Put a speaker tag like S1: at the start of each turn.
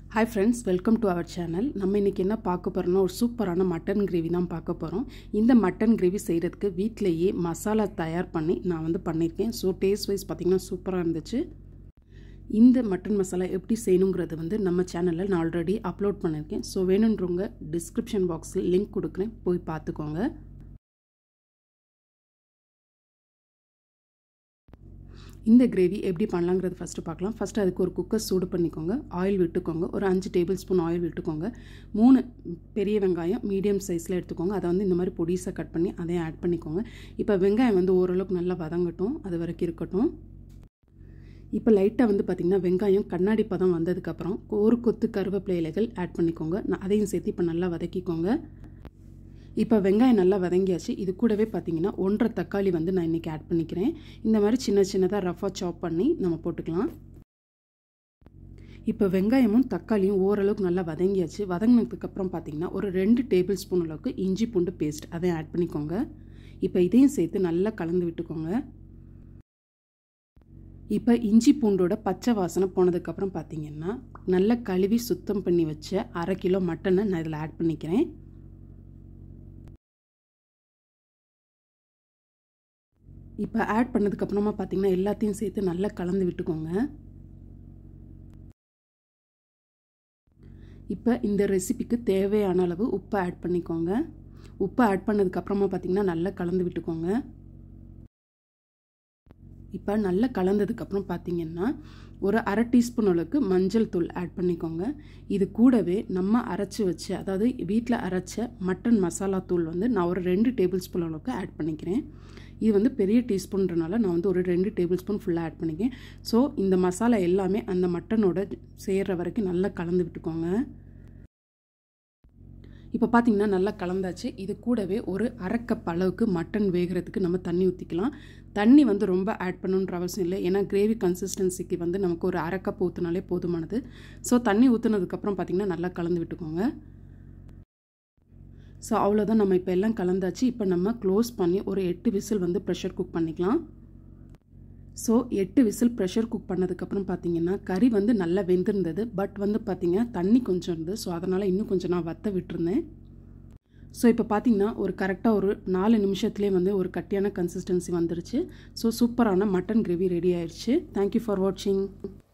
S1: hi friends welcome to our channel நம்ம இன்றைக்கி என்ன பார்க்க போகிறோம்னா ஒரு சூப்பரான மட்டன் கிரேவி தான் பார்க்க போகிறோம் இந்த மட்டன் கிரேவி செய்கிறதுக்கு வீட்டிலேயே மசாலா தயார் பண்ணி நான் வந்து பண்ணியிருக்கேன் ஸோ டேஸ்ட் வைஸ் பார்த்திங்கன்னா சூப்பராக இருந்துச்சு இந்த மட்டன் மசாலா எப்படி செய்யணுங்கிறது வந்து நம்ம சேனலில் நான் ஆல்ரெடி அப்லோட் பண்ணியிருக்கேன் ஸோ வேணுன்றவங்க டிஸ்கிரிப்ஷன் பாக்ஸில் லிங்க் கொடுக்குறேன் போய் பார்த்துக்கோங்க இந்த கிரேவி எப்படி பண்ணலாங்கிறது ஃபஸ்ட்டு பார்க்கலாம் ஃபஸ்ட்டு அதுக்கு ஒரு குக்கர் சூடு பண்ணிக்கோங்க ஆயில் விட்டுக்கோங்க ஒரு அஞ்சு டேபிள் ஸ்பூன் ஆயில் விட்டுக்கோங்க மூணு பெரிய வெங்காயம் மீடியம் சைஸில் எடுத்துக்கோங்க அதை வந்து இந்த மாதிரி பொடிசாக கட் பண்ணி அதையும் ஆட் பண்ணிக்கோங்க இப்போ வெங்காயம் வந்து ஓரளவுக்கு நல்லா வதங்கட்டும் அது வரைக்கும் இருக்கட்டும் இப்போ லைட்டாக வந்து பார்த்திங்கன்னா வெங்காயம் கண்ணாடி பதம் வந்ததுக்கப்புறம் ஒரு கொத்து கருவேப்பிலை இலைகள் ஆட் பண்ணிக்கோங்க அதையும் சேர்த்து இப்போ நல்லா வதக்கிக்கோங்க இப்போ வெங்காயம் நல்லா வதங்கியாச்சு இது கூடவே பார்த்தீங்கன்னா ஒன்றரை தக்காளி வந்து நான் இன்றைக்கி ஆட் பண்ணிக்கிறேன் இந்த மாதிரி சின்ன சின்னதாக ரஃபாக சாப் பண்ணி நம்ம போட்டுக்கலாம் இப்போ வெங்காயமும் தக்காளியும் ஓரளவுக்கு நல்லா வதங்கியாச்சு வதங்கினதுக்கப்புறம் பார்த்தீங்கன்னா ஒரு ரெண்டு டேபிள் ஸ்பூன் அளவுக்கு இஞ்சி பூண்டு பேஸ்ட் அதையும் ஆட் பண்ணிக்கோங்க இப்போ இதையும் சேர்த்து நல்லா கலந்து விட்டுக்கோங்க இப்போ இஞ்சி பூண்டோட பச்சை வாசனை போனதுக்கப்புறம் பார்த்தீங்கன்னா நல்லா கழுவி சுத்தம் பண்ணி வச்ச அரை கிலோ மட்டனை நான் இதில் ஆட் பண்ணிக்கிறேன் இப்போ ஆட் பண்ணதுக்கப்புறமா பார்த்தீங்கன்னா எல்லாத்தையும் சேர்த்து நல்லா கலந்து விட்டுக்கோங்க இப்போ இந்த ரெசிபிக்கு தேவையான அளவு உப்பை ஆட் பண்ணிக்கோங்க உப்பை ஆட் பண்ணதுக்கப்புறமா பார்த்தீங்கன்னா நல்லா கலந்து விட்டுக்கோங்க இப்போ நல்லா கலந்ததுக்கப்புறம் பார்த்தீங்கன்னா ஒரு அரை டீஸ்பூன் அளவுக்கு மஞ்சள் தூள் ஆட் பண்ணிக்கோங்க இது கூடவே நம்ம அரைச்சி வச்ச அதாவது வீட்டில் அரைச்ச மட்டன் மசாலா தூள் வந்து நான் ஒரு ரெண்டு டேபிள் ஸ்பூன் அளவுக்கு ஆட் பண்ணிக்கிறேன் இது வந்து பெரிய டீஸ்பூன்றனால நான் வந்து ஒரு ரெண்டு டேபிள் ஸ்பூன் ஃபுல்லாக ஆட் பண்ணிக்கேன் ஸோ இந்த மசாலா எல்லாமே அந்த மட்டனோட சேர்கிற வரைக்கும் நல்லா கலந்து விட்டுக்கோங்க இப்போ பார்த்தீங்கன்னா நல்லா கலந்தாச்சு இது கூடவே ஒரு அரைக்கப் அளவுக்கு மட்டன் வேகிறதுக்கு நம்ம தண்ணி ஊற்றிக்கலாம் தண்ணி வந்து ரொம்ப ஆட் பண்ணணுன்ற அவசியம் இல்லை ஏன்னா கிரேவி கன்சிஸ்டன்சிக்கு வந்து நமக்கு ஒரு அரைக்கப் ஊற்றினாலே போதுமானது ஸோ தண்ணி ஊற்றுனதுக்கப்புறம் பார்த்திங்கன்னா நல்லா கலந்து விட்டுக்கோங்க ஸோ அவ்வளோதான் நம்ம இப்போ எல்லாம் கலந்தாச்சு இப்போ நம்ம க்ளோஸ் பண்ணி ஒரு எட்டு விசில் வந்து ப்ரெஷர் குக் பண்ணிக்கலாம் ஸோ எட்டு விசில் ப்ரெஷர் குக் பண்ணதுக்கப்புறம் பார்த்தீங்கன்னா கறி வந்து நல்லா வெந்திருந்தது பட் வந்து பார்த்திங்கன்னா தண்ணி கொஞ்சம் இருந்தது ஸோ அதனால் இன்னும் கொஞ்சம் நான் வத்த விட்டுருந்தேன் ஸோ இப்போ பார்த்தீங்கன்னா ஒரு கரெக்டாக ஒரு நாலு நிமிஷத்துலேயே வந்து ஒரு கட்டியான கன்சிஸ்டன்சி வந்துருச்சு ஸோ சூப்பரான மட்டன் கிரேவி ரெடி ஆயிடுச்சு தேங்க்யூ ஃபார் வாட்சிங்